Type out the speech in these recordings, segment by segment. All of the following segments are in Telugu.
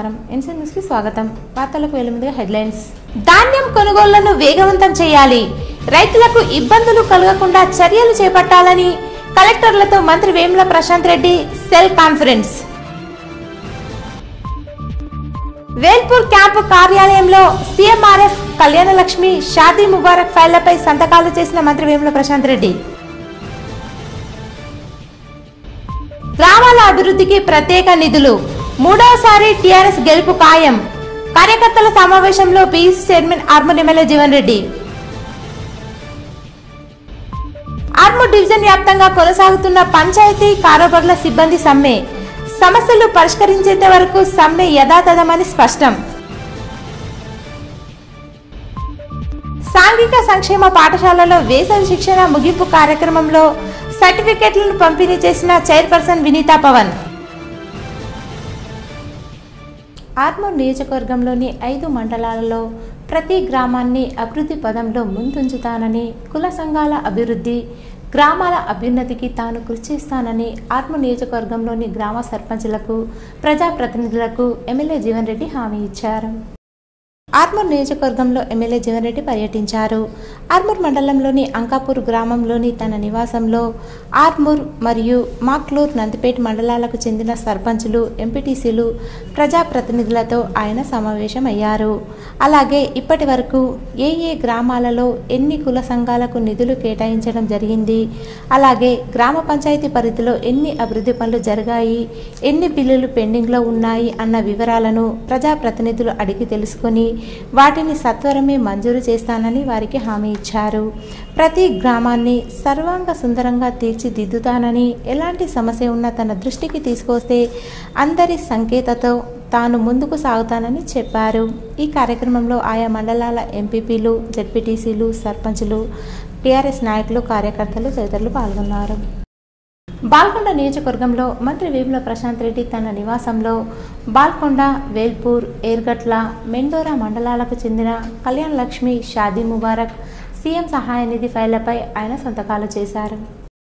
నమస్కారం ఎన్సీ న్యూస్కి స్వాగతం వార్తలకు వెళ్లే ముందుగా హెడ్లైన్స్ ధాన్యం కొనుగోళ్లను వేగవంతం చేయాలి రైతులకు ఇబ్బందులు కలగకుండా చర్యలు చేపట్టాలని కలెక్టర్లతో మంత్రి Vemula Prashanth Reddy cell conference Velpur camp కార్యాలయంలో సీఎంఆర్ఎఫ్ కళ్యాణలక్ష్మి షాదీ ముబారక్ ఫైళ్లపై సంతకాలు చేసిన మంత్రి వేముల ప్రశాంత్ రెడ్డి గ్రామాల అభివృద్ధికి ప్రత్యేక నిధులు మూడవసారి టీఆర్ఎస్ గెలుపు ఖాయం కార్యకర్తల సమావేశంలో PC chairman Armoor MLA Jeevan Reddy Armoor division వ్యాప్తంగా కొనసాగుతున్న పంచాయతీ కారోబార్ల సిబ్బంది సమ్మె సమస్యలు పరిష్కరించేంత వరకు సమ్మె యథాతథమని స్పష్టం సాంఘిక సంక్షేమ పాఠశాలలో వేసవి శిక్షణ ముగింపు కార్యక్రమంలో సర్టిఫికెట్లను పంపిణీ చేసిన చైర్పర్సన్ వినీతా పవన్ ఆర్మూర్ నియోజకవర్గంలోని ఐదు మండలాలలో ప్రతి గ్రామాన్ని అభివృద్ధి పదంలో ముందుంచుతానని కుల సంఘాల అభివృద్ధి గ్రామాల అభ్యున్నతికి తాను కృషి చేస్తానని ఆర్మూర్ నియోజకవర్గంలోని గ్రామ సర్పంచులకు ప్రజాప్రతినిధులకు ఎమ్మెల్యే జీవన్ రెడ్డి హామీ ఇచ్చారు ఆర్మూర్ నియోజకవర్గంలో ఎమ్మెల్యే జీవన్ రెడ్డి పర్యటించారు ఆర్మూర్ మండలంలోని అంకాపూర్ గ్రామంలోని తన నివాసంలో ఆర్మూర్ మరియు మాక్లూర్ నందిపేట మండలాలకు చెందిన సర్పంచులు ఎంపీటీసీలు ప్రజాప్రతినిధులతో ఆయన సమావేశమయ్యారు అలాగే ఇప్పటి వరకు ఏ ఏ గ్రామాలలో ఎన్ని కుల సంఘాలకు నిధులు కేటాయించడం జరిగింది అలాగే గ్రామ పంచాయతీ పరిధిలో ఎన్ని అభివృద్ధి పనులు జరిగాయి ఎన్ని బిల్లులు పెండింగ్లో ఉన్నాయి అన్న వివరాలను ప్రజాప్రతినిధులు అడిగి తెలుసుకొని వాటిని సత్వరమే మంజూరు చేస్తానని వారికి హామీ ఇచ్చారు ప్రతి గ్రామాన్ని సర్వాంగ సుందరంగా తీర్చిదిద్దుతానని ఎలాంటి సమస్య ఉన్నా తన దృష్టికి తీసుకొస్తే అందరి సంకేతతో తాను ముందుకు సాగుతానని చెప్పారు ఈ కార్యక్రమంలో ఆయా మండలాల ఎంపీపీలు జడ్పీటీసీలు సర్పంచులు టీఆర్ఎస్ నాయకులు కార్యకర్తలు తదితరులు పాల్గొన్నారు బాల్కొండ నియోజకవర్గంలో మంత్రి వేముల ప్రశాంత్ రెడ్డి తన నివాసంలో బాల్కొండ వేల్పూర్ ఏర్గట్ల మెండోరా మండలాలకు చెందిన కళ్యాణ్ లక్ష్మి షాదీ ముబారక్ సీఎం సహాయ నిధి ఫైళ్లపై ఆయన సంతకాలు చేశారు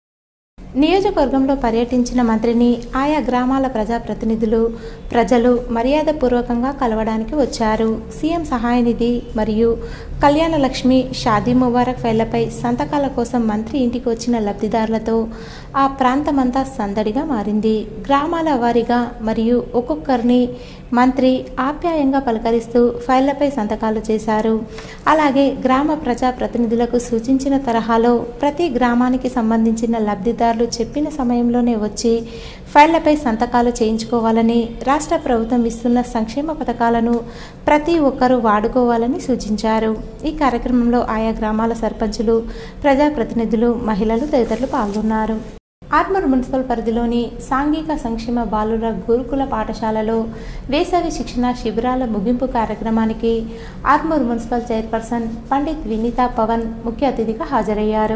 నియోజకవర్గంలో పర్యటించిన మంత్రిని ఆయా గ్రామాల ప్రజాప్రతినిధులు ప్రజలు మర్యాదపూర్వకంగా కలవడానికి వచ్చారు సీఎం సహాయ నిధి మరియు కళ్యాణ లక్ష్మి షాదీ ముబారక్ ఫైళ్లపై సంతకాల కోసం మంత్రి ఇంటికి వచ్చిన లబ్ధిదారులతో ఆ ప్రాంతమంతా సందడిగా మారింది గ్రామాల వారీగా మరియు ఒక్కొక్కరిని మంత్రి ఆప్యాయంగా పలకరిస్తూ ఫైళ్లపై సంతకాలు చేశారు అలాగే గ్రామ ప్రజా ప్రతినిధులకు సూచించిన తరహాలో ప్రతి గ్రామానికి సంబంధించిన లబ్ధిదారులు చెప్పిన సమయంలోనే వచ్చి ఫైళ్లపై సంతకాలు చేయించుకోవాలని రాష్ట్ర ప్రభుత్వం ఇస్తున్న సంక్షేమ పథకాలను ప్రతి ఒక్కరూ వాడుకోవాలని సూచించారు ఈ కార్యక్రమంలో ఆయా గ్రామాల సర్పంచులు ప్రజాప్రతినిధులు మహిళలు తదితరులు పాల్గొన్నారు ఆర్మూర్ మున్సిపల్ పరిధిలోని సాంఘిక సంక్షేమ బాలుర గురుకుల పాఠశాలలో వేసవి శిక్షణ శిబిరాల ముగింపు కార్యక్రమానికి ఆర్మూర్ మున్సిపల్ చైర్పర్సన్ పండిత్ వినీతా పవన్ ముఖ్య అతిథిగా హాజరయ్యారు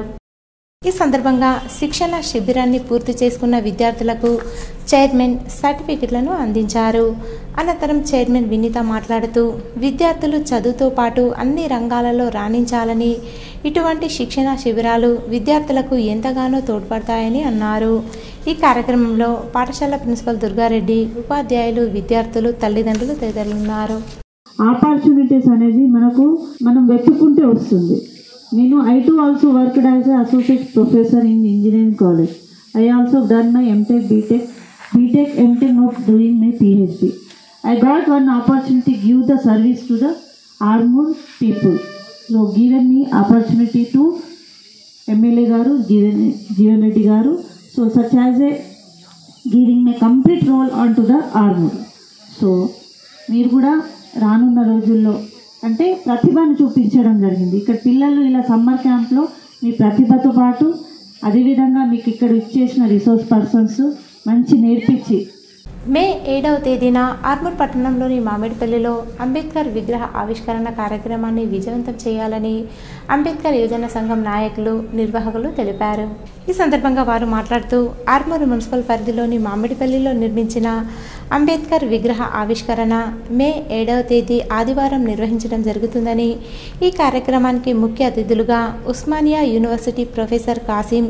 ఈ సందర్భంగా శిక్షణ శిబిరాన్ని పూర్తి చేసుకున్న విద్యార్థులకు చైర్మన్ సర్టిఫికెట్లను అందించారు అనంతరం చైర్మన్ వినీత మాట్లాడుతూ విద్యార్థులు చదువుతో పాటు అన్ని రంగాలలో రాణించాలని ఇటువంటి శిక్షణ శిబిరాలు విద్యార్థులకు ఎంతగానో తోడ్పడతాయని అన్నారు ఈ కార్యక్రమంలో పాఠశాల ప్రిన్సిపల్ దుర్గారెడ్డి ఉపాధ్యాయులు విద్యార్థులు తల్లిదండ్రులు తదితరులు ఉన్నారు ఆపర్చునిటీస్ అనేది మనకు మనం వెతుక్కుంటే వస్తుంది నేను I to also worked as associate professor in engineering college I also done my MTech BTech BTech MTech not doing my PhD I got one opportunity give the service to the Armoor people so given me opportunity to MLA garu Jeevan Jeevan Reddy garu so such as a giving my complete role on to the Armoor so మీరు కూడా రానున్న రోజుల్లో అంటే ప్రతిభను చూపించడం జరిగింది ఇక్కడ పిల్లలు ఇలా సమ్మర్ క్యాంప్లో మీ ప్రతిభతో పాటు అదేవిధంగా మీకు ఇక్కడ ఇచ్చేసిన రిసోర్స్ పర్సన్స్ మంచి నేర్పించి మే ఏడవ తేదీన ఆర్మూర్ పట్టణంలోని మామిడిపల్లిలో అంబేద్కర్ విగ్రహ ఆవిష్కరణ కార్యక్రమాన్ని విజయవంతం చేయాలని అంబేద్కర్ యువజన సంఘం నాయకులు నిర్వాహకులు తెలిపారు ఈ సందర్భంగా వారు మాట్లాడుతూ ఆర్మూర్ మున్సిపల్ పరిధిలోని మామిడిపల్లిలో నిర్మించిన అంబేద్కర్ విగ్రహ ఆవిష్కరణ మే ఏడవ తేదీ ఆదివారం నిర్వహించడం జరుగుతుందని ఈ కార్యక్రమానికి ముఖ్య అతిథులుగా Osmania university professor Kasim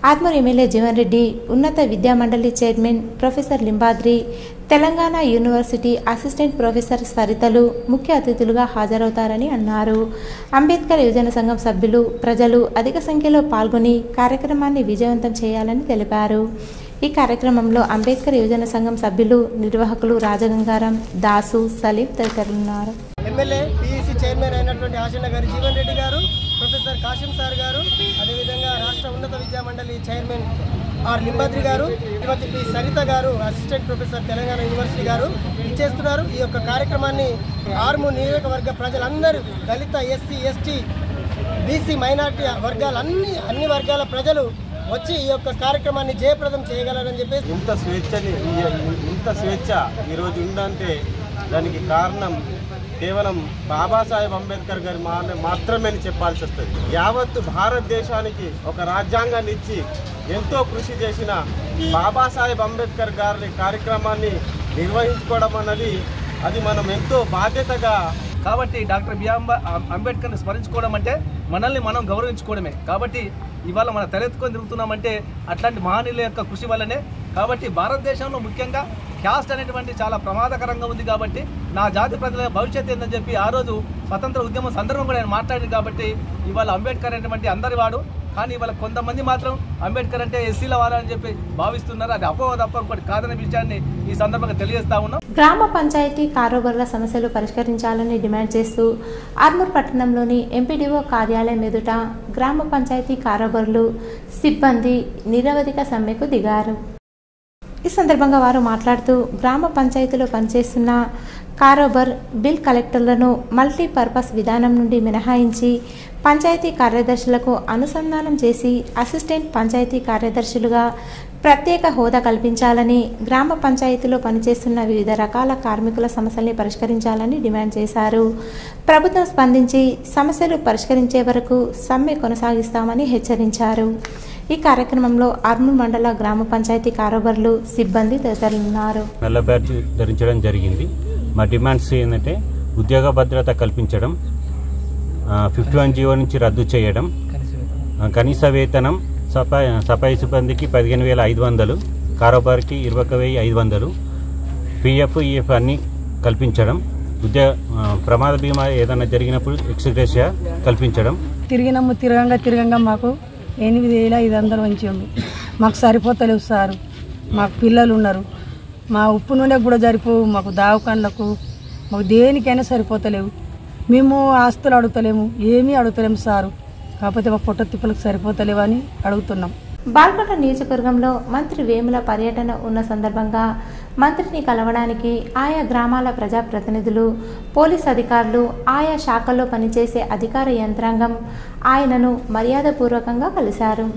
Armoor MLA Jeevan Reddy ఉన్నత విద్యామండలి chairman professor Limbadri Telangana university assistant professor సరితలు ముఖ్య అతిథులుగా హాజరవుతారని అన్నారు అంబేద్కర్ యువజన సంఘం సభ్యులు ప్రజలు అధిక సంఖ్యలో పాల్గొని కార్యక్రమాన్ని విజయవంతం చేయాలని తెలిపారు ఈ కార్యక్రమంలో అంబేద్కర్ యువజన సంఘం సభ్యులు నిర్వాహకులు రాజగంగారం దాసు సలీం తదితరులున్నారు ఎమ్మెల్యే పిఈసి చైర్మన్ అయినటువంటి ఆశన్న గారి జీవన్ రెడ్డి గారు ప్రొఫెసర్ కాశీం సార్ గారు అదేవిధంగా రాష్ట్ర ఉన్నత విద్యా మండలి చైర్మన్ ఆర్ లింబాద్రి గారు శ్రీమతి పి సరిత గారు అసిస్టెంట్ ప్రొఫెసర్ తెలంగాణ యూనివర్సిటీ గారు ఇచ్చేస్తున్నారు ఈ యొక్క కార్యక్రమాన్ని ఆర్ము నియోజకవర్గ ప్రజలందరూ దళిత ఎస్సీ ఎస్టీ బీసీ మైనార్టీ వర్గాలన్నీ అన్ని వర్గాల ప్రజలు వచ్చి ఈ యొక్క కార్యక్రమాన్ని జయప్రదం చేయగలరని చెప్పేసి ఇంత స్వేచ్ఛని ఈ- ఇంత స్వేచ్ఛ ఈరోజు ఉందంటే దానికి కారణం కేవలం బాబాసాహెబ్ అంబేద్కర్ గారి మా మాత్రమే అని చెప్పాల్సి వస్తుంది యావత్తు భారతదేశానికి ఒక రాజ్యాంగాన్ని ఇచ్చి ఎంతో కృషి చేసిన బాబాసాహెబ్ అంబేద్కర్ గారి కార్యక్రమాన్ని నిర్వహించుకోవడం అన్నది అది మనం ఎంతో బాధ్యతగా కాబట్టి డాక్టర్ బిఆర్ అంబ- అంబేద్కర్ని స్మరించుకోవడం అంటే మనల్ని మనం గౌరవించుకోవడమే కాబట్టి ఇవాళ మన తలెత్తుకొని తిరుగుతున్నామంటే అట్లాంటి మహనీయుల యొక్క కృషి వల్లనే కాబట్టి భారతదేశంలో ముఖ్యంగా క్యాస్ట్ అనేటువంటి చాలా ప్రమాదకరంగా ఉంది కాబట్టి నా జాతి ప్రజల భవిష్యత్తు ఏందని చెప్పి ఆ రోజు స్వతంత్ర ఉద్యమం సందర్భం కూడా ఆయన మాట్లాడింది కాబట్టి ఇవాళ అంబేద్కర్ అనేటువంటి అందరి వాడు కానీ ఇవాళ కొంతమంది మాత్రం అంబేద్కర్ అంటే ఎస్సీల వారని చెప్పి భావిస్తున్నారు అది అపోహ తప్ప ఇంకోటి కాదనే విషయాన్ని ఈ సందర్భంగా తెలియజేస్తా ఉన్నాం గ్రామ పంచాయతీ కారోబార్ల సమస్యలు పరిష్కరించాలని డిమాండ్ చేస్తూ ఆర్మూర్ పట్టణంలోని ఎంపీడీఓ కార్యాలయం ఎదుట గ్రామ పంచాయతీ కారోబార్లు సిబ్బంది నిరవధిక సమ్మెకు దిగారు ఈ సందర్భంగా వారు మాట్లాడుతూ గ్రామ పంచాయతీలో పనిచేస్తున్న కారోబర్ బిల్ కలెక్టర్లను మల్టీపర్పస్ విధానం నుండి మినహాయించి పంచాయతీ కార్యదర్శులకు అనుసంధానం చేసి అసిస్టెంట్ పంచాయతీ కార్యదర్శులుగా ప్రత్యేక హోదా కల్పించాలని గ్రామ పంచాయతీలో పనిచేస్తున్న వివిధ రకాల కార్మికుల సమస్యల్ని పరిష్కరించాలని డిమాండ్ చేశారు ప్రభుత్వం స్పందించి సమస్యలు పరిష్కరించే వరకు సమ్మె కొనసాగిస్తామని హెచ్చరించారు ఈ కార్యక్రమంలో ఆర్మూర్ మండల గ్రామ పంచాయతీ కారోబర్లు సిబ్బంది తదితరులున్నారు నల్ల బ్యాడ్జ్ ధరించడం జరిగింది మా డిమాండ్స్ ఏంటంటే ఉద్యోగ భద్రత కల్పించడం ఫిఫ్టీ వన్ జీవో నుంచి రద్దు చేయడం ఆ, కనీస వేతనం సఫాయి సఫాయి సిబ్బందికి పదిహేను వేల ఐదు వందలు కారోబార్కి ఇరవై ఒక వెయ్యి ఐదు వందలు పిఎఫ్ ఈఎఫ్ అన్నీ కల్పించడం ఉద్యోగ ఆ, ప్రమాద బీమా ఏదైనా జరిగినప్పుడు ఎక్స్గ్రేషియా కల్పించడం తిరిగినాము తిరగంగా తిరగంగా మాకు ఎనిమిది వేల ఐదు వందలు మంచి ఉంది మాకు సరిపోతలేవు సారు మాకు పిల్లలు ఉన్నారు మా ఉప్పు నూనె కూడా సరిపోవు మాకు దావకాన్లకు మాకు దేనికైనా సరిపోతలేవు మేము ఆస్తులు అడుగుతలేము ఏమీ అడుగుతలేము సారు కాకపోతే మా పొట్ట తిప్పలకు సరిపోతలేవు అని అడుగుతున్నాం బాల్కొండ నియోజకవర్గంలో మంత్రి వేముల పర్యటన ఉన్న సందర్భంగా మంత్రిని కలవడానికి ఆయా గ్రామాల ప్రజాప్రతినిధులు పోలీస్ అధికారులు ఆయా శాఖల్లో పనిచేసే అధికార యంత్రాంగం ఆయనను మర్యాదపూర్వకంగా కలిశారు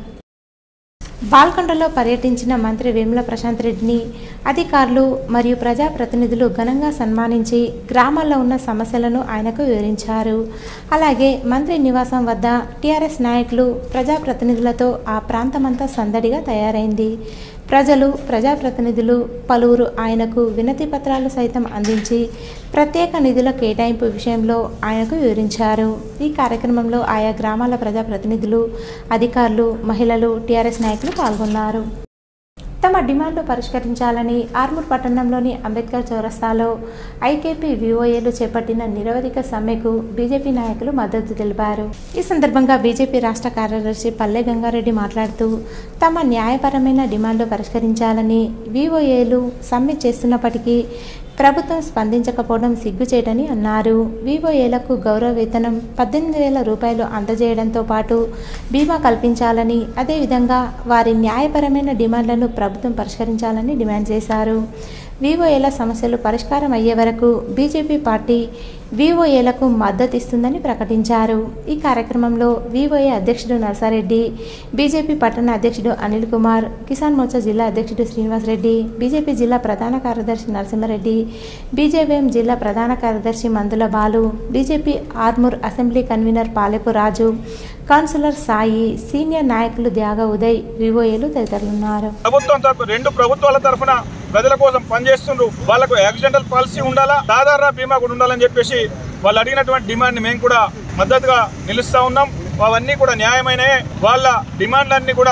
బాల్కొండలో పర్యటించిన మంత్రి వేముల ప్రశాంత్ రెడ్డిని అధికారులు మరియు ప్రజాప్రతినిధులు ఘనంగా సన్మానించి గ్రామాల్లో ఉన్న సమస్యలను ఆయనకు వివరించారు అలాగే మంత్రి నివాసం వద్ద టీఆర్ఎస్ నాయకులు ప్రజాప్రతినిధులతో ఆ ప్రాంతమంతా సందడిగా తయారైంది ప్రజలు ప్రజాప్రతినిధులు పలువురు ఆయనకు వినతి పత్రాలు సైతం అందించి ప్రత్యేక నిధుల కేటాయింపు విషయంలో ఆయనకు వివరించారు ఈ కార్యక్రమంలో ఆయా గ్రామాల ప్రజాప్రతినిధులు అధికారులు మహిళలు టీఆర్ఎస్ నాయకులు పాల్గొన్నారు తమ డిమాండ్లు పరిష్కరించాలని ఆర్మూర్ పట్టణంలోని అంబేద్కర్ చౌరస్తాలో ఐకేపీ విఓఏలు చేపట్టిన నిరవధిక సమ్మెకు బీజేపీ నాయకులు మద్దతు తెలిపారు ఈ సందర్భంగా బీజేపీ రాష్ట్ర కార్యదర్శి పల్లె గంగారెడ్డి మాట్లాడుతూ తమ న్యాయపరమైన డిమాండ్లు పరిష్కరించాలని విఓఏలు సమ్మె చేస్తున్నప్పటికీ ప్రభుత్వం స్పందించకపోవడం సిగ్గుచేటని అన్నారు వివోఏలకు గౌరవ వేతనం పద్దెనిమిది వేల రూపాయలు అందజేయడంతో పాటు బీమా కల్పించాలని అదేవిధంగా వారి న్యాయపరమైన డిమాండ్లను ప్రభుత్వం పరిష్కరించాలని డిమాండ్ చేశారు వివోఏల సమస్యలు పరిష్కారం అయ్యే వరకు బీజేపీ పార్టీ వివోఏలకు మద్దతు ఇస్తుందని ప్రకటించారు ఈ కార్యక్రమంలో వివోఏ అధ్యక్షుడు నర్సారెడ్డి బీజేపీ పట్టణ అధ్యక్షుడు అనిల్ కుమార్ కిసాన్ మోర్చా జిల్లా అధ్యక్షుడు శ్రీనివాస్ రెడ్డి బీజేపీ జిల్లా ప్రధాన కార్యదర్శి నరసింహారెడ్డి బీజేపీఎం జిల్లా ప్రధాన కార్యదర్శి Mandula Balu BJP Armoor assembly convener Palepu Raju councillor Sai senior నాయకులు త్యాగ ఉదయ్ వివోఏలు తదితరులున్నారు ప్రభుత్వం తరపు రెండు ప్రభుత్వాల తరఫున ప్రజల కోసం పనిచేస్తుండ్రు వాళ్ళకు యాక్సిడెంటల్ పాలసీ ఉండాలా సాధారణ బీమా కూడా ఉండాలని చెప్పేసి వాళ్ళు అడిగినటువంటి డిమాండ్ మేము కూడా మద్దతుగా నిలుస్తా ఉన్నాం అవన్నీ కూడా న్యాయమైనవే వాళ్ళ డిమాండ్లన్నీ కూడా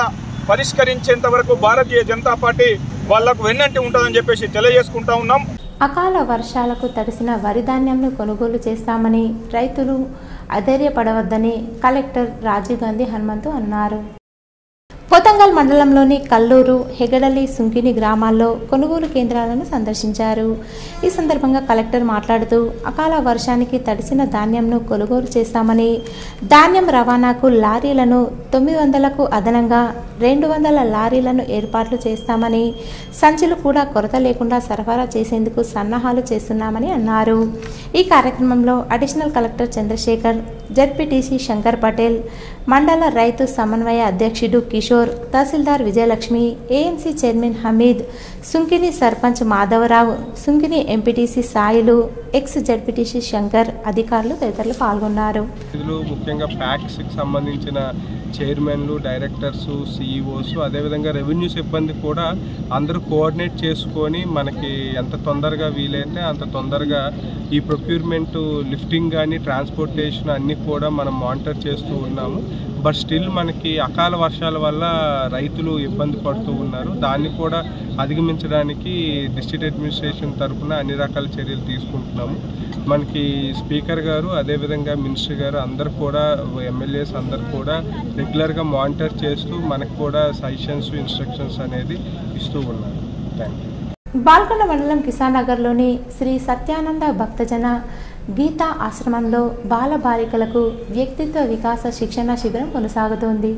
పరిష్కరించేంత వరకు భారతీయ జనతా పార్టీ వాళ్లకు వెన్నంటి ఉంటుందని చెప్పేసి తెలియజేసుకుంటా ఉన్నాం అకాల వర్షాలకు తడిసిన వరి ధాన్యంను కొనుగోలు చేస్తామని రైతులు అధైర్యపడవద్దని కలెక్టర్ రాజీవ్ గాంధీ హనుమంతు అన్నారు పోతంగల్ మండలంలోని కల్లూరు హెగడలి సుంకిని గ్రామాల్లో కొనుగోలు కేంద్రాలను సందర్శించారు ఈ సందర్భంగా కలెక్టర్ మాట్లాడుతూ అకాల వర్షానికి తడిసిన ధాన్యంను కొనుగోలు చేస్తామని ధాన్యం రవాణాకు లారీలను తొమ్మిది వందలకు అదనంగా రెండు వందల లారీలను ఏర్పాట్లు చేస్తామని సంచులు కూడా కొరత లేకుండా సరఫరా చేసేందుకు సన్నాహాలు చేస్తున్నామని అన్నారు ఈ కార్యక్రమంలో additional collector Chandrashekar ZPTC Shankar Patel మండల రైతు సమన్వయ అధ్యక్షుడు Kishore tahsildar Vijayalakshmi AMC chairman Hameed Sunkini sarpanch Madhavarao Sunkini MPTC Sailu ex ZPTC Shankar అధికారులు తదితరులు పాల్గొన్నారు ఇందులో ముఖ్యంగా ప్యాక్స్కి సంబంధించిన చైర్మన్లు డైరెక్టర్స్ సిఇఓస్ అదేవిధంగా రెవెన్యూ సిబ్బంది కూడా అందరూ కోఆర్డినేట్ చేసుకొని మనకి ఎంత తొందరగా వీలైతే అంత తొందరగా ఈ ప్రొక్యూర్మెంట్ లిఫ్టింగ్ కానీ ట్రాన్స్పోర్టేషన్ అన్నీ కూడా మనం మానిటర్ చేస్తూ ఉన్నాము బట్ స్టిల్ మనకి అకాల వర్షాల వల్ల రైతులు ఇబ్బంది పడుతూ ఉన్నారు దాన్ని కూడా అధిగమించడానికి డిస్ట్రిక్ట్ అడ్మినిస్ట్రేషన్ తరఫున అన్ని రకాల చర్యలు తీసుకుంటున్నాము మనకి స్పీకర్ గారు అదేవిధంగా మినిస్టర్ గారు అందరు కూడా ఎమ్మెల్యేస్ అందరు కూడా రెగ్యులర్గా మానిటర్ చేస్తూ మనకు కూడా సజెషన్స్ ఇన్స్ట్రక్షన్స్ అనేది ఇస్తూ ఉన్నారు థ్యాంక్ యూ బాల్కొండ మండలం కిసానగర్లోని శ్రీ సత్యానంద భక్తజన గీతా ఆశ్రమంలో బాల బాలికలకు వ్యక్తిత్వ వికాస శిక్షణ శిబిరం కొనసాగుతోంది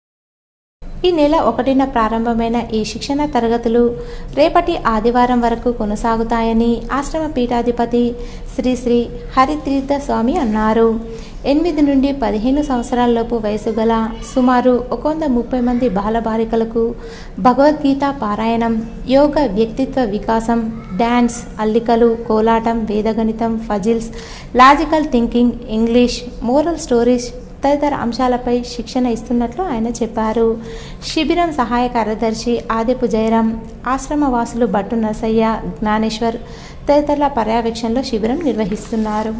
ఈ నెల ఒకటిన ప్రారంభమైన ఈ శిక్షణ తరగతులు రేపటి ఆదివారం వరకు కొనసాగుతాయని ఆశ్రమ పీఠాధిపతి శ్రీ శ్రీ హరితీర్థ స్వామి అన్నారు ఎనిమిది నుండి పదిహేను సంవత్సరాలలోపు వయసు గల సుమారు ఒక వంద ముప్పై మంది బాలబాలికలకు భగవద్గీత పారాయణం యోగ వ్యక్తిత్వ వికాసం డ్యాన్స్ అల్లికలు కోలాటం వేదగణితం puzzles logical thinking English moral stories తదితర అంశాలపై శిక్షణ ఇస్తున్నట్లు ఆయన చెప్పారు శిబిరం సహాయ కార్యదర్శి ఆదిపు జయరాం ఆశ్రమవాసులు భట్టు నరసయ్య జ్ఞానేశ్వర్ తదితరుల పర్యవేక్షణలో శిబిరం నిర్వహిస్తున్నారు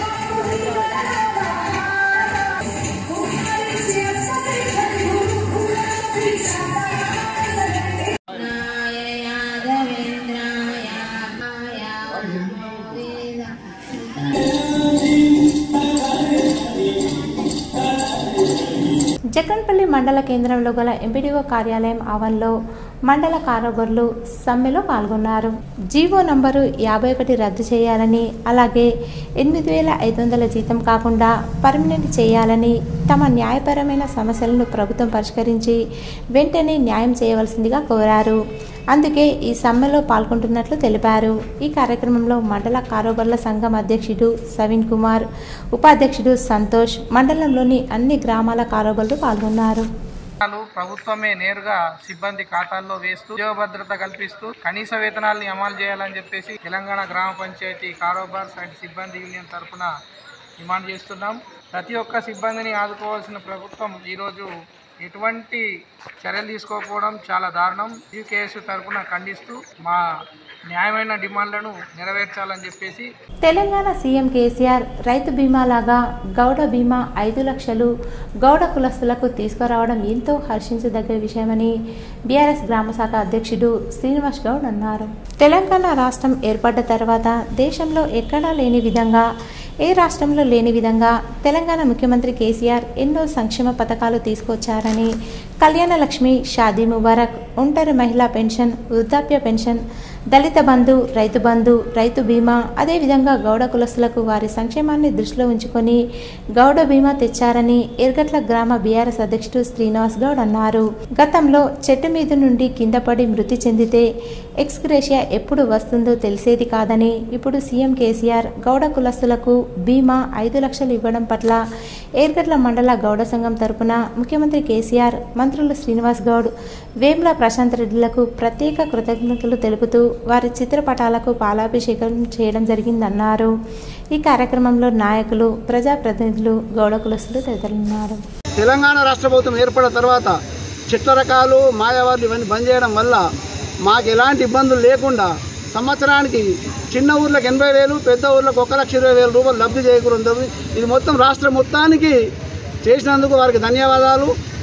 జగన్పల్లి మండల కేంద్రంలో గల ఎంపీడీఓ కార్యాలయం ఆవరణలో మండల కారోగర్లు సమ్మెలో పాల్గొన్నారు జీవో నంబరు యాభై ఒకటి రద్దు చేయాలని అలాగే ఎనిమిది వేల ఐదు వందల జీతం కాకుండా పర్మనెంట్ చేయాలని తమ న్యాయపరమైన సమస్యలను ప్రభుత్వం పరిష్కరించి వెంటనే న్యాయం చేయవలసిందిగా కోరారు అందుకే ఈ సమ్మెలో పాల్గొంటున్నట్లు తెలిపారు ఈ కార్యక్రమంలో మండల కారోబర్ల సంఘం అధ్యక్షుడు సవీన్ కుమార్ ఉపాధ్యక్షుడు సంతోష్ మండలంలోని అన్ని గ్రామాల కారోబర్లు పాల్గొన్నారు వేతనాలు ప్రభుత్వమే నేరుగా సిబ్బంది ఖాతాల్లో వేస్తూ ఉద్యోగ భద్రత కల్పిస్తూ కనీస వేతనాల్ని అమలు చేయాలని చెప్పేసి తెలంగాణ గ్రామ పంచాయతీ కారోబార్స్ అండ్ సిబ్బంది యూనియన్ తరఫున డిమాండ్ చేస్తున్నాం ప్రతి ఒక్క సిబ్బందిని ఆదుకోవాల్సిన ప్రభుత్వం ఈరోజు ఎటువంటి చర్యలు తీసుకోకపోవడం చాలా దారుణం యూకేఎస్ తరఫున ఖండిస్తూ మా న్యాయమైన డిమాండ్లను నెరవేర్చాలని చెప్పేసి తెలంగాణ సీఎం కేసీఆర్ రైతు బీమా లాగా గౌడ బీమా ఐదు లక్షలు గౌడ కులస్తులకు తీసుకురావడం ఎంతో హర్షించదగ్గ విషయమని బీఆర్ఎస్ గ్రామ శాఖ అధ్యక్షుడు శ్రీనివాస్ గౌడ్ అన్నారు తెలంగాణ రాష్ట్రం ఏర్పడ్డ తర్వాత దేశంలో ఎక్కడా లేని విధంగా ఏ రాష్ట్రంలో లేని విధంగా తెలంగాణ ముఖ్యమంత్రి కేసీఆర్ ఎన్నో సంక్షేమ పథకాలు తీసుకొచ్చారని కళ్యాణ లక్ష్మి షాదీ ముబారక్ ఒంటరి మహిళా పెన్షన్ వృద్ధాప్య పెన్షన్ దళిత బంధు రైతు బంధు రైతు బీమా అదేవిధంగా గౌడ కులస్తులకు వారి సంక్షేమాన్ని దృష్టిలో ఉంచుకొని గౌడ బీమా తెచ్చారని ఎర్గట్ల గ్రామ బీఆర్ఎస్ అధ్యక్షుడు శ్రీనివాస్ గౌడ్ అన్నారు గతంలో చెట్టు మీద నుండి కింద పడి మృతి చెందితే ఎక్స్గ్రేషియా ఎప్పుడు వస్తుందో తెలిసేది కాదని ఇప్పుడు సీఎం కేసీఆర్ గౌడ కులస్తులకు బీమా ఐదు లక్షలు ఇవ్వడం పట్ల ఏర్గట్ల మండల గౌడ సంఘం తరపున ముఖ్యమంత్రి కేసీఆర్ మంత్రులు శ్రీనివాస్ గౌడ్ వేముల ప్రశాంత్ రెడ్డిలకు ప్రత్యేక కృతజ్ఞతలు తెలుపుతూ వారి చిత్రపటాలకు పాలాభిషేకం చేయడం జరిగిందన్నారు ఈ కార్యక్రమంలో నాయకులు ప్రజాప్రతినిధులు గౌడ కులస్తులు తదితరులున్నారు తెలంగాణ రాష్ట్ర ప్రభుత్వం ఏర్పడిన తర్వాత చెట్ల రకాలు మాయావార్లు ఇవన్నీ బంద్ చేయడం వల్ల మాకు ఎలాంటి ఇబ్బందులు లేకుండా సంవత్సరానికి చిన్న ఊర్లకు ఎనభై వేలు పెద్ద ఊర్లకు ఒక లక్ష ఇరవై వేల రూపాయలు లబ్ధి చేకూరుతుంది ఇది మొత్తం రాష్ట్రం మొత్తానికి చేసినందుకు వారికి ధన్యవాదాలు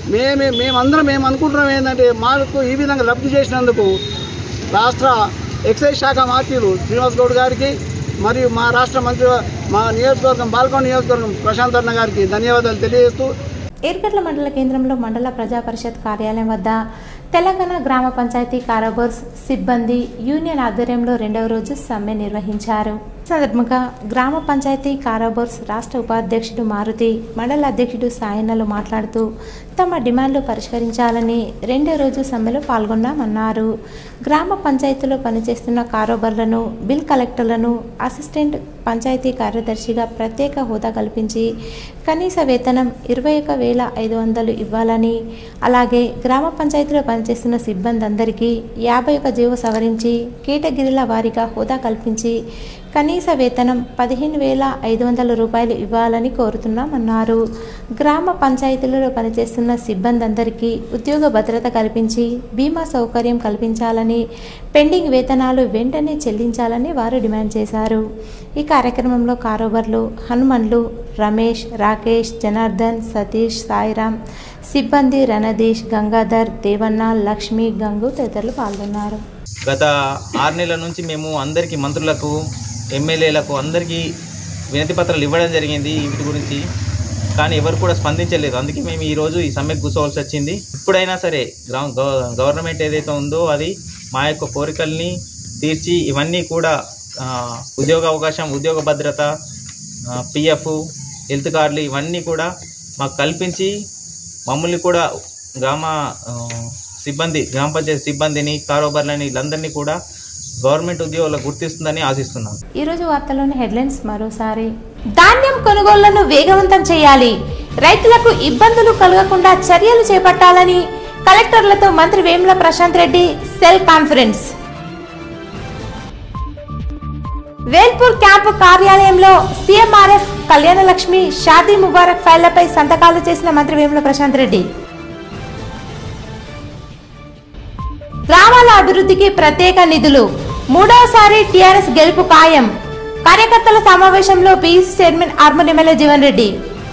మేమే మేమందరం మేము అనుకుంటున్నాం ఏంటంటే మాకు ఈ విధంగా లబ్ధి చేసినందుకు రాష్ట్ర ఎక్సైజ్ శాఖ మంత్రులు శ్రీనివాస్ గౌడ్ గారికి మరియు మా రాష్ట్ర మంత్రి మా నియోజకవర్గం బాల్కొండ నియోజకవర్గం ప్రశాంత్ అన్న గారికి ధన్యవాదాలు తెలియజేస్తూ ఏర్గడ్ల మండల కేంద్రంలో మండల ప్రజా పరిషత్ కార్యాలయం వద్ద తెలంగాణ గ్రామ పంచాయతీ కారోబర్స్ సిబ్బంది యూనియన్ ఆధ్వర్యంలో రెండవ రోజు సమ్మె నిర్వహించారు ఈ సందర్భంగా గ్రామ పంచాయతీ కారోబర్స్ రాష్ట్ర ఉపాధ్యక్షుడు మారుతి మండల అధ్యక్షుడు సాయన్నలు మాట్లాడుతూ తమ డిమాండ్లు పరిష్కరించాలని రెండో రోజు సమ్మెలో పాల్గొన్నామన్నారు గ్రామ పంచాయతీలో పనిచేస్తున్న కారోబర్లను బిల్ కలెక్టర్లను అసిస్టెంట్ పంచాయతీ కార్యదర్శిగా ప్రత్యేక హోదా కల్పించి కనీస వేతనం ఇరవై ఒక వేల ఐదు వందలు ఇవ్వాలని అలాగే గ్రామ పంచాయతీలో పనిచేస్తున్న సిబ్బంది అందరికీ యాభై ఒక జీవో సవరించి కేటగిరీల వారీగా హోదా కల్పించి కనీస వేతనం పదిహేను వేల ఐదు వందల రూపాయలు ఇవ్వాలని కోరుతున్నామన్నారు గ్రామ పంచాయతీలలో పనిచేస్తున్న సిబ్బంది అందరికీ ఉద్యోగ భద్రత కల్పించి బీమా సౌకర్యం కల్పించాలని పెండింగ్ వేతనాలు వెంటనే చెల్లించాలని వారు డిమాండ్ చేశారు ఈ కార్యక్రమంలో కారోబర్లు హనుమన్లు రమేష్ రాకేష్ జనార్దన్ సతీష్ సాయిరాం సిబ్బంది రణదీష్ గంగాధర్ దేవన్న లక్ష్మి గంగు తదితరులు పాల్గొన్నారు గత ఆరు నెలల నుంచి మేము అందరికీ మంత్రులకు ఎమ్మెల్యేలకు అందరికీ వినతి పత్రాలు ఇవ్వడం జరిగింది వీటి గురించి కానీ ఎవరు కూడా స్పందించలేదు అందుకే మేము ఈరోజు ఈ సమ్మెకు కూర్చోవాల్సి వచ్చింది ఇప్పుడైనా సరే గ్రా గవ- గవర్నమెంట్ ఏదైతే ఉందో అది మా యొక్క కోరికల్ని తీర్చి ఇవన్నీ కూడా ఆ, ఉద్యోగ అవకాశం ఉద్యోగ భద్రత పిఎఫ్ హెల్త్ కార్డులు ఇవన్నీ కూడా మాకు కల్పించి మమ్మల్ని కూడా గ్రామ ఆ, సిబ్బంది గ్రామ పంచాయతీ సిబ్బందిని కారోబార్లని వీళ్ళందరినీ కూడా గవర్నమెంట్ ఉద్యోగులకు గుర్తిస్తుందని ఆశిస్తున్నాను ఈ రోజు వార్తలోని హెడ్లైన్స్ మరోసారి ధాన్యం కొనుగోళ్లను వేగవంతం చేయాలి రైతులకు ఇబ్బందులు కలగకుండా చర్యలు చేపట్టాలని కలెక్టర్లతో మంత్రి Vemula Prashanth Reddy cell conference Velpur camp కార్యాలయంలో సీఎంఆర్ఎఫ్ కళ్యాణలక్ష్మి షాదీ ముబారక్ ఫైళ్లపై సంతకాలు చేసిన మంత్రి వేముల ప్రశాంత్ రెడ్డి గ్రామాల అభివృద్ధికి ప్రత్యేక నిధులు మూడవసారి టీఆర్ఎస్ గెలుపు ఖాయం కార్యకర్తల సమావేశంలో PC chairman Armoor MLA Jeevan Reddy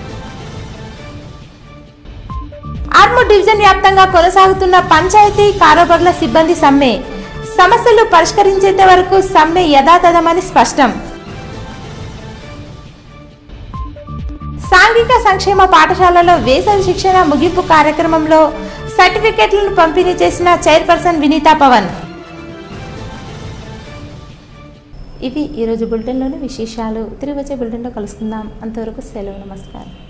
Armoor division వ్యాప్తంగా కొనసాగుతున్న పంచాయతీ కారోబార్ల సిబ్బంది సమ్మె సమస్యలు పరిష్కరించేంత వరకు సమ్మె యథాతథమని స్పష్టం సాంఘిక సంక్షేమ పాఠశాలలో వేసవి శిక్షణ ముగింపు కార్యక్రమంలో సర్టిఫికెట్లను పంపిణీ చేసిన చైర్పర్సన్ వినీతా పవన్ ఇవి ఈరోజు బులెటిన్లోని విశేషాలు తిరిగి వచ్చే బులెటిన్లో కలుసుకుందాం అంతవరకు సెలవు నమస్కారం